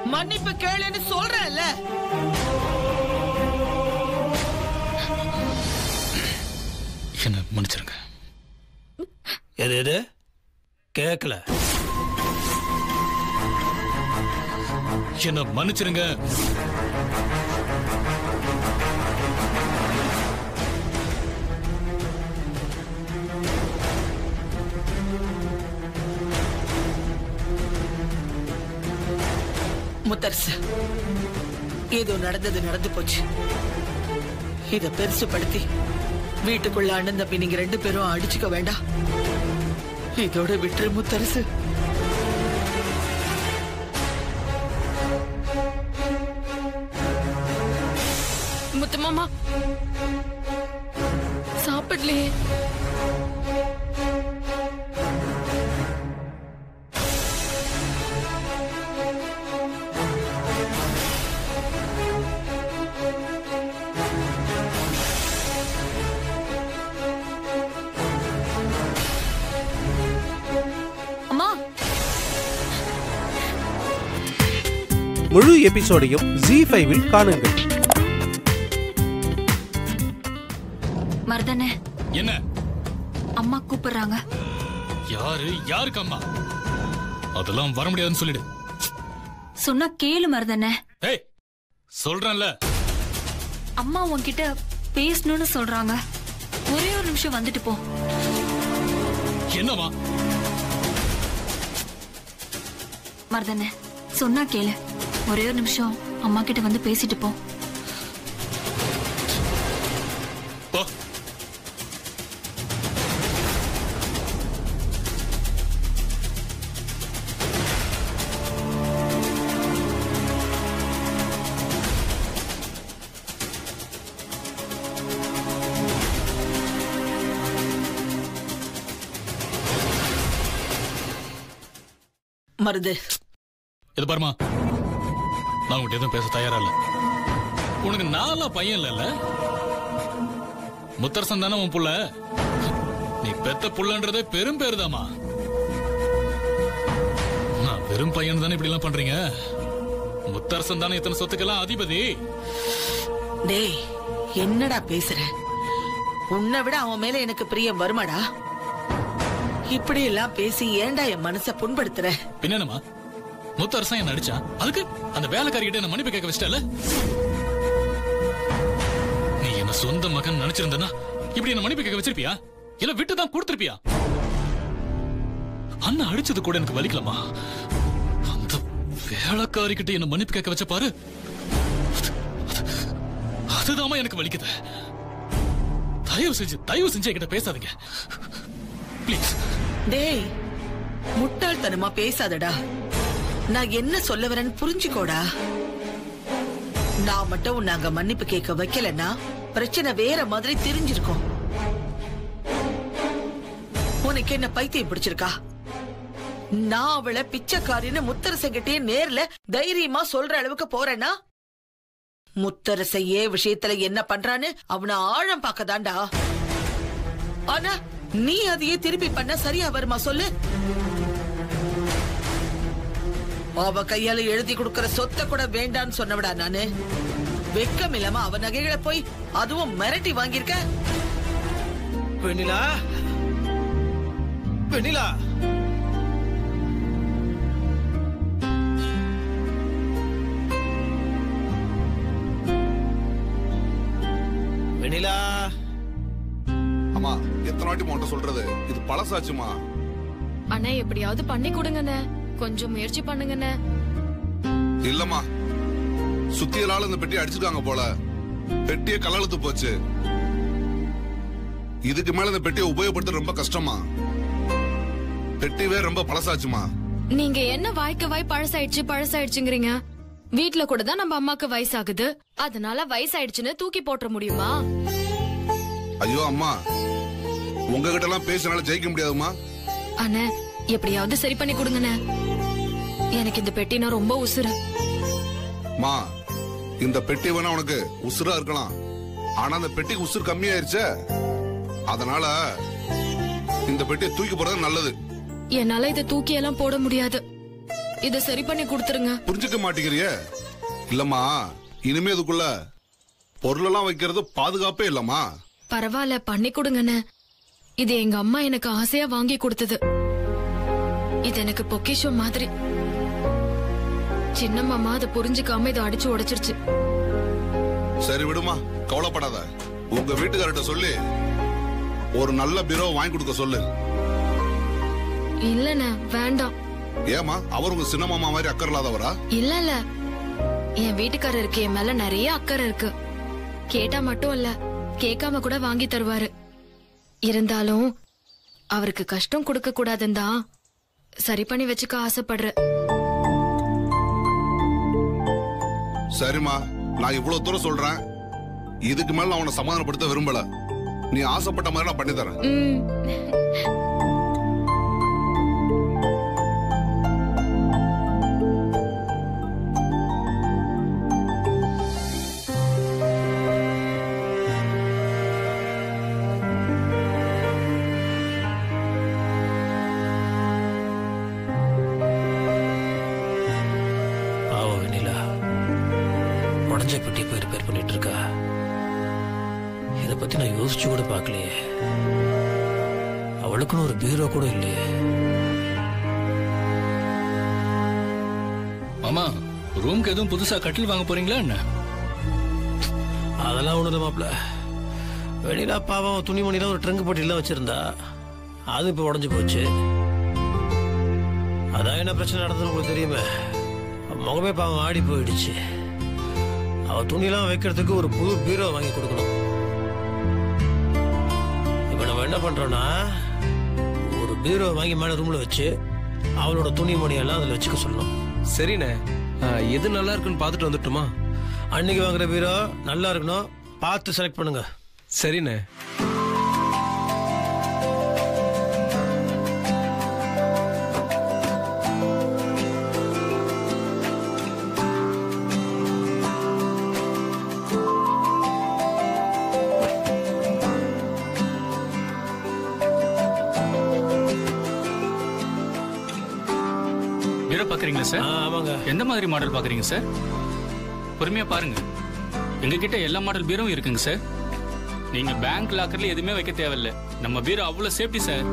மன்னிப்பு கேளுன்னு சொல்றேன்ல என்ன மன்னிச்சிருங்க எது எது கேட்கல என்ன மன்னிச்சிருங்க முத்தரசு ஏதோ நடந்தது நடந்து போச்சு இத பெருசுபடுத்தி வீட்டுக்குள்ள அண்ணன் தம்பி நீங்க ரெண்டு பேரும் அடிச்சுக்க வேண்டாம் இதோட விட்டுரு முத்தரசு முத்து மாமா சாப்பிடலையே அம்மா முழு எபிசோடையும் ஜி ஃபைவில் காணுங்கள் மருதனே என்ன அம்மா கூப்பிடுறாங்க யாரு யாருக்கு அம்மா அதெல்லாம் வர முடியாதுன்னு சொல்லிடு சொன்னா கேளு மருதனே ஏய் சொல்றேன்ல அம்மா உன்கிட்ட பேசணும்னு சொல்றாங்க ஒரே ஒரு நிமிஷம் வந்துட்டு போ என்னம்மா மருதனே சொன்னா கேளு ஒரே ஒரு நிமிஷம் அம்மா கிட்ட வந்து பேசிட்டு போ போ மருது இது பாருமா நான் உங்ககிட்ட எதுவும் பேச தயாரா இல்ல உனக்கு நாலா பையன் இல்லைல்ல முத்தரசன் தானே உன் புள்ள நீ பெத்த புள்ளன்றதே பெரும் பேருதாம்மா நான் வெறும் பையன் தானே இப்படி எல்லாம் பண்றீங்க முத்தரசன் தானே இத்தனை சொத்துக்கெல்லாம் அதிபதி டேய் என்னடா பேசுற உன்னை விட அவன் மேல எனக்கு பிரியம் வருமாடா இப்படி எல்லாம் பேசி ஏன்டா என் மனச புண்படுத்துற பின்ன என்னம்மா முத்தரசன் என்ன அடிச்சான் அதுக்கு அந்த வேலைக்காரிகிட்ட என்ன மன்னிப்பு கேட்க வச்சிட்டல நீ என்ன சொந்த மகன் நினைச்சிருந்தனா இப்படி என்ன மன்னிப்பு கேட்க வச்சிருப்பியா இல்ல விட்டு தான் கொடுத்திருப்பியா அண்ணன் அடிச்சது கூட எனக்கு வலிக்கலமா அந்த வேலைக்காரிகிட்ட என்ன மன்னிப்பு கேட்க வச்ச பாரு அது- அது- அதுதாம்மா எனக்கு வலிக்குது தயவு செஞ்சு தயவு செஞ்சு என்கிட்ட பேசாதீங்க ப்ளீஸ் டேய் முட்டாள்தனமா பேசாதடா நான் என்ன சொல்ல வரேன்னு புரிஞ்சுக்கோடா நான் மட்டும் உன்னை அங்க மன்னிப்பு கேட்க வைக்கலன்னா பிரச்சனை வேற மாதிரி தெரிஞ்சிருக்கும் உனக்கு என்ன பைத்தியம் பிடிச்சிருக்கா நான் அவளை பிச்சைக்காரின்னு முத்தரசங்கிட்டே நேர்ல தைரியமா சொல்ற அளவுக்கு போறேன்னா முத்தரச ஏ விஷயத்துல என்ன பண்றான்னு அவனை ஆழம் பார்க்கதாண்டா ஆனா நீ அதையே திருப்பி பண்ண சரியா வருமா சொல்லு அவ கையால எழுதி கொடுக்கிற சொத்தை கூட வேண்டான்னு சொன்னவடா நானு வெக்கம் இல்லாம அவ நகைகளை போய் அதுவும் மிரட்டி வாங்கியிருக்க வெண்ணிலா வெண்ணிலா வெண்ணிலா அம்மா எத்தனை வாட்டி உன்கிட்ட சொல்றது இது பழசாச்சுமா அண்ணா எப்படியாவது பண்ணி கொடுங்கண்ணே கொஞ்சம் முயற்சி பண்ணுங்கண்ணே இல்லம்மா சுத்தியலால இந்த பெட்டி அடிச்சிருக்காங்க போல பெட்டியே கலழுத்து போச்சு இதுக்கு மேல இந்த பெட்டியை உபயோகப்படுத்த ரொம்ப கஷ்டமா பெட்டிவே ரொம்ப பழசாச்சுமா நீங்க என்ன வாய்க்கு வாய் பழசாயிடுச்சு பழசாயிடுச்சுங்கிறீங்க வீட்ல கூட தான் நம்ம அம்மாக்கு வயசாகுது அதனால வயசாயிடுச்சுன்னு தூக்கி போட்டுற முடியுமா ஐயோ அம்மா உங்ககிட்ட எல்லாம் பேசினால ஜெயிக்க முடியாதுமா அண்ணே எப்படியாவது சரி பண்ணி கொடுங்கண்ணே எனக்கு இந்த பெட்டினா ரொம்ப உசுரு மா இந்த பெட்டி வேணா உனக்கு உசுரா இருக்கலாம் ஆனா அந்த பெட்டிக்கு உசுர் கம்மியாயிருச்சே அதனால இந்த பெட்டியை தூக்கி போறது நல்லது என்னால இதை தூக்கி எல்லாம் போட முடியாது இத சரி பண்ணி கொடுத்துருங்க புரிஞ்சுக்க மாட்டேங்கிறியே இல்லம்மா இனிமே இதுக்குள்ள பொருளெல்லாம் வைக்கிறது பாதுகாப்பே இல்லம்மா பரவாயில்ல பண்ணி கொடுங்கண்ணே இது எங்க அம்மா எனக்கு ஆசையா வாங்கி கொடுத்தது இது எனக்கு பொக்கிஷம் மாதிரி சின்ன மாமா அதை புரிஞ்சுக்காம இதை அடிச்சு உடைச்சிருச்சு சரி விடுமா கவலைப்படாத உங்க வீட்டுக்காரர்ட்ட சொல்லி ஒரு நல்ல பீரோ வாங்கி கொடுக்க சொல்லு இல்லண்ணே வேண்டாம் ஏமா அவர் உங்க சின்ன மாமா மாதிரி அக்கறை இல்லாதவரா இல்ல இல்ல என் வீட்டுக்காரருக்கு என் மேல நிறைய அக்கறை இருக்கு கேட்டா மட்டும் இல்ல கேட்காம கூட வாங்கி தருவாரு இருந்தாலும் அவருக்கு கஷ்டம் கொடுக்க கூடாதுன்னு தான் சரி பண்ணி வச்சுக்க ஆசைப்படுற சரிம்மா நான் இவ்வளவு தூரம் சொல்றேன் இதுக்கு மேல நான் அவனை சமாதானப்படுத்த விரும்பல நீ ஆசைப்பட்ட மாதிரி நான் பண்ணி தரேன் ம் பாவம் வெண்ணிலா உடஞ்ச பெட்டி போய் ரிப்பேர் பண்ணிட்டு இருக்கா இத பத்தி நான் யோசிச்சு கூட பார்க்கலையே அவளுக்குன்னு ஒரு பீரோ கூட இல்லையே மாமா ரூம்க்கு எதுவும் புதுசா கட்டில் வாங்க போறீங்களா என்ன அதெல்லாம் ஒண்ணும் இல்லை மாப்ள வெண்ணிலா பாவம் துணிமணிலாம் ஒரு ட்ரங்க் போட்டிலாம் வச்சிருந்தா அது இப்போ உடஞ்சு போச்சு அதான் என்ன பிரச்சனை நடந்ததுன்னு உங்களுக்கு தெரியுமே அவ முகமே பாவம் ஆடி போயிடுச்சு அவ துணிலாம் வைக்கிறதுக்கு ஒரு புது பீரோ வாங்கி கொடுக்கணும் இப்போ நம்ம என்ன பண்றோம்னா ஒரு பீரோ வாங்கி மேலே ரூம்ல வச்சு அவளோட துணிமணி எல்லாம் அதில் வச்சுக்க சொல்லணும் சரிண்ணே ஆ, எது நல்லா இருக்குன்னு பார்த்துட்டு வந்துட்டுமா அன்னைக்கு வாங்குற பீரோ நல்லா இருக்கணும் பார்த்து செலக்ட் பண்ணுங்க சரிண்ணே பீரோ பாக்குறீங்களா ஆ, சார் ஆமாங்க எந்த மாதிரி மாடல் பாக்குறீங்க சார் பொறுமையா பாருங்க எங்க கிட்ட எல்லா மாடல் பீரோவும் இருக்குங்க சார் நீங்க பேங்க் லாக்கர்ல எதுவுமே வைக்க தேவையில்ல நம்ம பீரோ அவ்வளவு சேஃப்டி சார்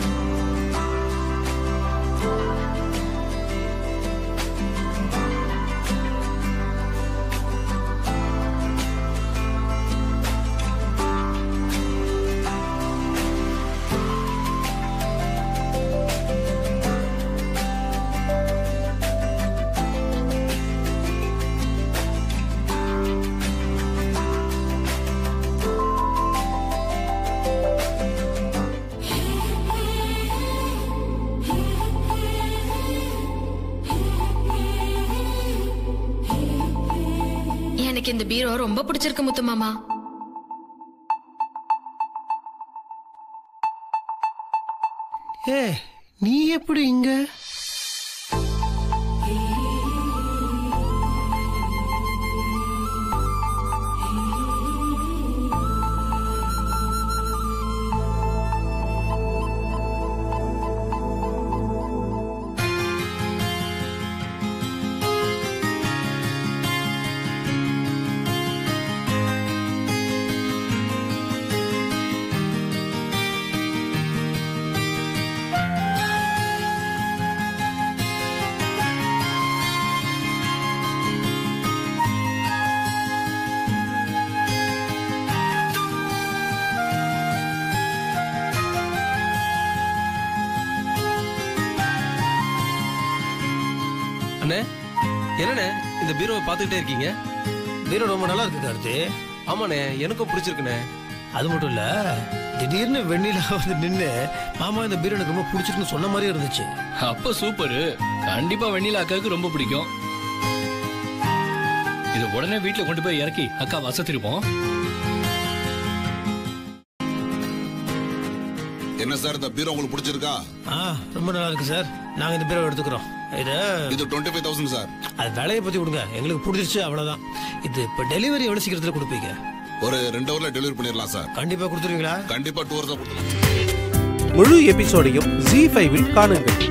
எனக்கு இந்த பீரோ ரொம்ப பிடிச்சிருக்கு முத்து மாமா ஏ நீ எப்படி இங்க அண்ணே என்னண்ணே இந்த பீரோவை பார்த்துக்கிட்டே இருக்கீங்க பீரோ ரொம்ப நல்லா இருக்கு கார்த்தி ஆமாண்ணே எனக்கும் பிடிச்சிருக்குண்ணே அது மட்டும் இல்ல திடீர்னு வெண்ணிலா வந்து நின்னு மாமா இந்த பீரோ எனக்கு ரொம்ப பிடிச்சிருக்குன்னு சொன்ன மாதிரியே இருந்துச்சு அப்ப சூப்பர் கண்டிப்பா வெண்ணிலா அக்காவுக்கு ரொம்ப பிடிக்கும் இது உடனே வீட்ல கொண்டு போய் இறக்கி அக்கா வசத்திருப்போம் என்ன சார் இந்த பீரோ உங்களுக்கு பிடிச்சிருக்கா ஆ ரொம்ப நல்லா இருக்கு சார் நாங்க இந்த பீரோ எடுத்துக்கிறோம் இது இது டுவெண்ட்டி ஃபைவ் தௌசண்ட் சார் அது விலையை பத்தி கொடுங்க எங்களுக்கு பிடிச்சிருச்சு அவ்வளவுதான் இது இப்ப டெலிவரி எவ்வளவு சீக்கிரத்துல கொடுப்பீங்க ஒரு ரெண்டு ஹவர்ல டெலிவரி பண்ணிடலாம் சார் கண்டிப்பா கொடுத்துருவீங்களா கண்டிப்பா டூ ஹவர்ஸ் தான் கொடுத்துருவோம் முழு எபிசோடையும் ஜி ஃபைவில் காணுங்கள்